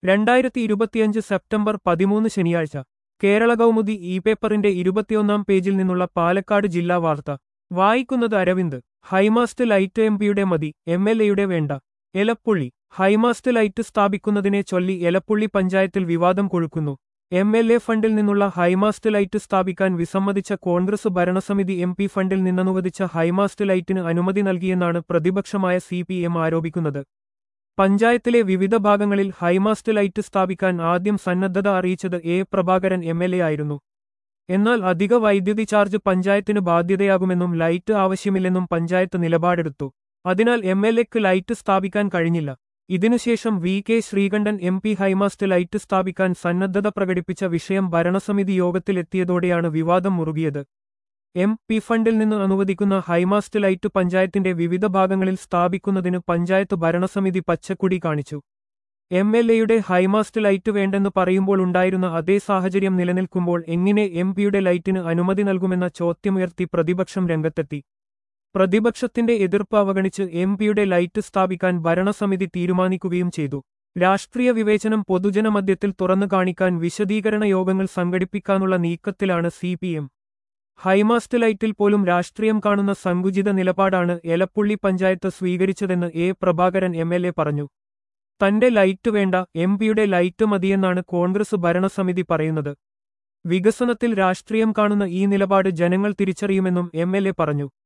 രണ്ടായിരത്തി ഇരുപത്തിയഞ്ച് സെപ്റ്റംബർ പതിമൂന്ന് ശനിയാഴ്ച കേരള കൗമുദി ഇ പേപ്പറിന്റെ ഇരുപത്തിയൊന്നാം പേജിൽ നിന്നുള്ള പാലക്കാട് ജില്ലാ വാർത്ത വായിക്കുന്നത് അരവിന്ദ് ഹൈമാസ്റ്റ് ലൈറ്റ് എം പിയുടെ മതി എം എൽ എയുടെ വേണ്ട എലപ്പുള്ളി ഹൈമാസ്റ്റ് ലൈറ്റ് സ്ഥാപിക്കുന്നതിനെ ചൊല്ലി എലപ്പുള്ളി പഞ്ചായത്തിൽ വിവാദം കൊഴുക്കുന്നു എം എൽ എ ഫണ്ടിൽ നിന്നുള്ള ഹൈമാസ്റ്റ് ലൈറ്റ് സ്ഥാപിക്കാൻ വിസമ്മതിച്ച കോൺഗ്രസ് ഭരണസമിതി എം പി ഫണ്ടിൽ നിന്നനുവദിച്ച ഹൈമാസ്റ്റ് ലൈറ്റിന് അനുമതി നൽകിയെന്നാണ് പ്രതിപക്ഷമായ സി പി എം ആരോപിക്കുന്നത് പഞ്ചായത്തിലെ വിവിധ ഭാഗങ്ങളിൽ ഹൈമാസ്റ്റ് ലൈറ്റ് സ്ഥാപിക്കാൻ ആദ്യം സന്നദ്ധത അറിയിച്ചത് A Prabhakaran M L A ആയിരുന്നു എന്നാൽ അധിക വൈദ്യുതി ചാർജ് പഞ്ചായത്തിന് ബാധ്യതയാകുമെന്നും ലൈറ്റ് ആവശ്യമില്ലെന്നും പഞ്ചായത്ത് നിലപാടെടുത്തു അതിനാൽ എം എൽ എക്ക് ലൈറ്റ് സ്ഥാപിക്കാൻ കഴിഞ്ഞില്ല ഇതിനുശേഷം V K Sreekandan M P high mast light സ്ഥാപിക്കാൻ സന്നദ്ധത പ്രകടിപ്പിച്ച വിഷയം ഭരണസമിതി യോഗത്തിലെത്തിയതോടെയാണ് വിവാദം മുറുകിയത് എം പി ഫണ്ടിൽ നിന്ന് അനുവദിക്കുന്ന ഹൈമാസ്റ്റ് ലൈറ്റ് പഞ്ചായത്തിന്റെ വിവിധ ഭാഗങ്ങളിൽ സ്ഥാപിക്കുന്നതിന് പഞ്ചായത്ത് ഭരണസമിതി പച്ചക്കുടി കാണിച്ചു എം എൽ എയുടെ ഹൈമാസ്റ്റ് ലൈറ്റ് വേണ്ടെന്ന് പറയുമ്പോൾ ഉണ്ടായിരുന്ന അതേ സാഹചര്യം നിലനിൽക്കുമ്പോൾ എങ്ങനെ എം പിയുടെ ലൈറ്റിന് അനുമതി നൽകുമെന്ന ചോദ്യമുയർത്തി പ്രതിപക്ഷം രംഗത്തെത്തി പ്രതിപക്ഷത്തിന്റെ എതിർപ്പ് അവഗണിച്ച് എം പിയുടെ ലൈറ്റ് സ്ഥാപിക്കാൻ ഭരണസമിതി തീരുമാനിക്കുകയും ചെയ്തു രാഷ്ട്രീയ വിവേചനം പൊതുജനമധ്യത്തിൽ തുറന്നു കാണിക്കാൻ വിശദീകരണ യോഗങ്ങൾ സംഘടിപ്പിക്കാനുള്ള നീക്കത്തിലാണ് സി പി എം ഹൈമാസ്റ്റ് ലൈറ്റിൽ പോലും രാഷ്ട്രീയം കാണുന്ന സങ്കുചിത നിലപാടാണ് എലപ്പുള്ളി പഞ്ചായത്ത് സ്വീകരിച്ചതെന്ന് A Prabhakaran M L A പറഞ്ഞു തന്റെ ലൈറ്റ് വേണ്ട എം പിയുടെ ലൈറ്റ് മതിയെന്നാണ് കോൺഗ്രസ് ഭരണസമിതി പറയുന്നത് വികസനത്തിൽ രാഷ്ട്രീയം കാണുന്ന ഈ നിലപാട് ജനങ്ങൾ തിരിച്ചറിയുമെന്നും എം എൽ എ പറഞ്ഞു